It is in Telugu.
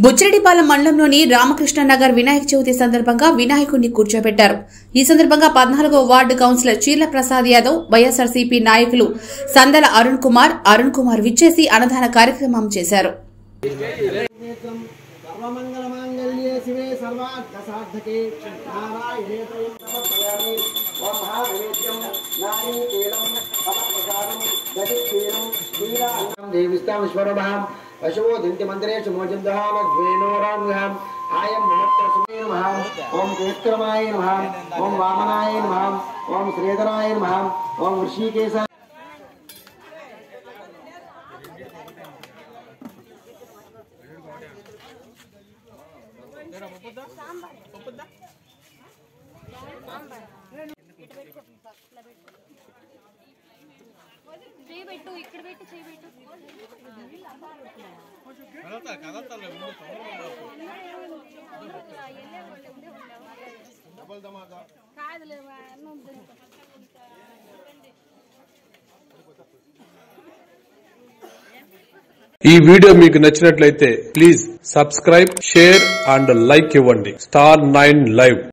బుచ్చిరెడ్డిపాలెం మండలంలోని రామకృష్ణ నగర్ వినాయక చవితి సందర్భంగా వినాయకుడిని కూర్చోబెట్టారు ఈ సందర్భంగా పద్నాలుగో ward councillor Cheerla Prasad Yadav YSRCP నాయకులు సందల అరుణ్ కుమార్ అరుణ్ కుమార్ విచ్చేసి అన్నదాన కార్యక్రమం చేశారు నేత్రం సర్వమంగళమాంగళ్యే శివే సర్వార్థసాధకే నారాయణే త్రయం సమర్పయామి ఓం మహానైవేద్యం నారీకేలం సమప్రసాదం దధిక్షీరం క్షీరాన్నం దేవిస్తామశ్వరమహాం పశవో దింతి మందిరేషు మోజందహామద్వేనోరాంగహాం ఆయం మహత్తరసుమే నమః ఓం కేత్రమాయ నమః ఓం వామనాయ నమః ఓం శ్రీధరాయ నమః ఓం ఋషికేశ చేయబెట్టు ఇక్కడ పెట్టు చేయబెట్టు కాదులే అన్నం తింటా. ఈ వీడియో మీకు నచ్చినట్లయితే please subscribe share and like ఇవ్వండి స్టార్ నైన్ లైవ్